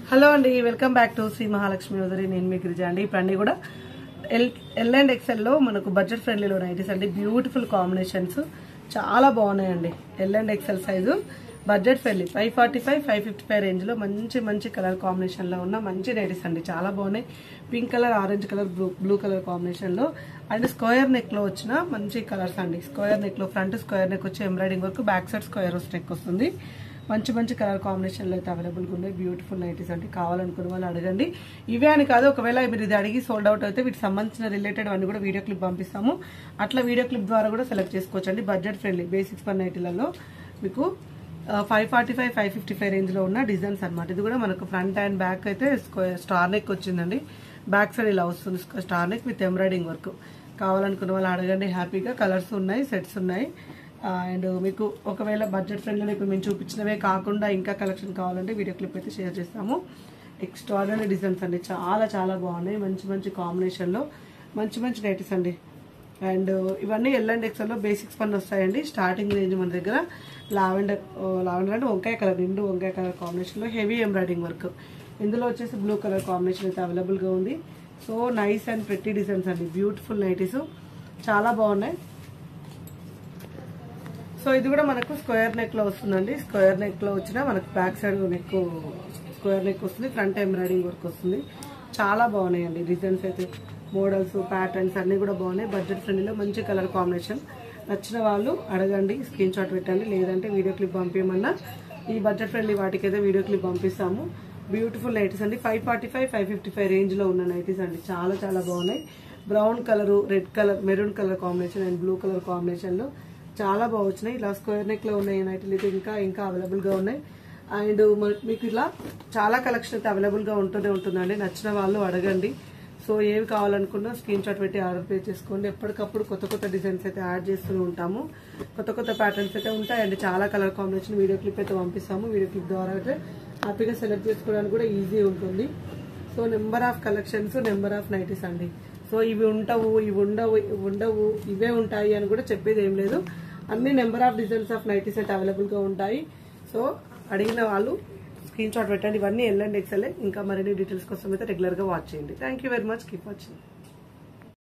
hello అండి welcome back to Sri Mahalakshmi వదరి నేను మీ గిరిజా అండి ఇప్పుడు అన్ని కూడా ఎల్ ఎల్ అండ్ ఎక్సెల్లో మనకు బడ్జెట్ ఫ్రెండ్లీలో నైటీస్ అండి బ్యూటిఫుల్ కాంబినేషన్స్ చాలా బాగున్నాయండి L and XL size budget friendly five forty five five fifty five రేంజ్లో మంచి మంచి కలర్ కాంబినేషన్లో ఉన్న మంచి నైటీస్ అండి చాలా బాగున్నాయి pink colour orange colour blue blue colour కాంబినేషన్లో అండ్ స్క్వేర్ నెక్లో వచ్చిన మంచి కలర్స్ అండి స్క్వేర్ నెక్లో ఫ్రంట్ స్క్వేర్ నెక్ వచ్చి embroidering work back side square neck వస్తుంది మంచి మంచి కలర్ కాంబినేషన్లో అయితే అవైలబుల్గా ఉన్నాయి బ్యూటిఫుల్ నైటీస్ అంటే కావాలనుకున్న వాళ్ళు అడగండి ఇవే అని కాదు ఒకవేళ మీరు ఇది అడిగి సోల్డ్ అవుట్ అయితే వీటికి సంబంధించిన రిలేటెడ్ అన్ని కూడా వీడియో క్లిప్ పంపిస్తాము అట్లా వీడియో క్లిప్ ద్వారా కూడా సెలెక్ట్ చేసుకోవచ్చు అండి బడ్జెట్ ఫ్రెండ్లీ బేసిక్స్ పర్ నైటీలలో మీకు five forty five five fifty five రేంజ్లో ఉన్న డిజైన్స్ అనమాట ఇది కూడా మనకు ఫ్రంట్ అండ్ బ్యాక్ అయితే స్టార్ నెక్ వచ్చిందండి బ్యాక్ సైడ్ ఇలా వస్తుంది star neck with embroidering work కావాలనుకున్న వాళ్ళు అడగండి హ్యాపీగా కలర్స్ ఉన్నాయి సెట్స్ ఉన్నాయి అండ్ మీకు ఒకవేళ బడ్జెట్ ఫ్రెండ్లో ఇప్పుడు మేము చూపించినవే కాకుండా ఇంకా కలెక్షన్ కావాలంటే వీడియో క్లిప్ అయితే షేర్ చేస్తాము ఎక్స్ట్రాడనరీ డిజైన్స్ అండి చాలా చాలా బాగున్నాయి మంచి మంచి కాంబినేషన్లో మంచి మంచి నైటీస్ అండి అండ్ ఇవన్నీ ఎల్ అండ్ ఎక్స్ఎల్లో బేసిక్స్ పని వస్తాయండి స్టార్టింగ్ రేంజ్ మన దగ్గర లావెండర్ లావెండర్ అంటే వంకాయ కలర్ నిండు వంకాయ కలర్ కాంబినేషన్లో హెవీ ఎంబ్రాయిడింగ్ వర్క్ ఇందులో వచ్చేసి బ్లూ కలర్ కాంబినేషన్ అయితే అవైలబుల్గా ఉంది so nice and pretty designs అండి బ్యూటిఫుల్ నైటీస్ చాలా బాగున్నాయి సో ఇది కూడా మనకు స్క్వేర్ నెక్ లో వస్తుందండి స్క్వేర్ నెక్ లో వచ్చిన మనకు back side neck square neck వస్తుంది ఫ్రంట్ ఎంబ్రాయిడింగ్ వర్క్ వస్తుంది చాలా బాగున్నాయండి డిజైన్స్ అయితే మోడల్స్ ప్యాటర్న్స్ అన్ని కూడా బాగున్నాయి బడ్జెట్ ఫ్రెండ్లీలో మంచి కలర్ కాంబినేషన్ నచ్చిన వాళ్ళు అడగండి స్క్రీన్ షాట్ పెట్టండి లేదంటే వీడియో క్లిప్ పంపించమన్నా ఈ బడ్జెట్ ఫ్రెండ్లీ వాటికైతే వీడియో క్లిప్ పంపిస్తాము బ్యూటిఫుల్ నైటీస్ అండి five forty five five fifty five రేంజ్లో ఉన్న నైటీస్ అండి చాలా చాలా బాగున్నాయి brown colour red colour maroon colour combination and blue colour కాంబినేషన్లో చాలా బాగా వచ్చినాయి ఇలా స్క్వేర్ నెక్ లో ఉన్నాయి నైట్లు అయితే ఇంకా ఇంకా అవైలబుల్ గా ఉన్నాయి అండ్ మీకు ఇలా చాలా కలెక్షన్ అయితే అవైలబుల్ గా ఉంటూనే ఉంటుందండి నచ్చిన వాళ్ళు అడగండి సో ఏవి కావాలనుకున్నా స్క్రీన్ షాట్ పెట్టి ఆర్డర్ పే చేసుకోండి ఎప్పటికప్పుడు కొత్త కొత్త డిజైన్స్ అయితే యాడ్ చేస్తూనే ఉంటాము కొత్త కొత్త ప్యాటర్న్స్ అయితే ఉంటాయండి చాలా కలర్ కాంబినేషన్ వీడియో క్లిప్ అయితే పంపిస్తాము వీడియో క్లిప్ ద్వారా అయితే హ్యాపీగా సెలెక్ట్ చేసుకోవడానికి కూడా ఈజీ ఉంటుంది so number of collections number of nighties అండి సో ఇవి ఉండవు ఇవి ఉండవు ఇవి ఉండవు ఇవే ఉంటాయి అని కూడా చెప్పేది ఏం లేదు అన్ని number of designs of nighties అయితే అవైలబుల్ గా ఉంటాయి సో అడిగిన వాళ్ళు స్క్రీన్ షాట్ పెట్టండి ఇవన్నీ ఎల్ అండ్ ఎక్సెల్ ఇంకా మరిన్ని డీటెయిల్స్ కోసం అయితే రెగ్యులర్ గా వాచ్ చేయండి thank very much keep watching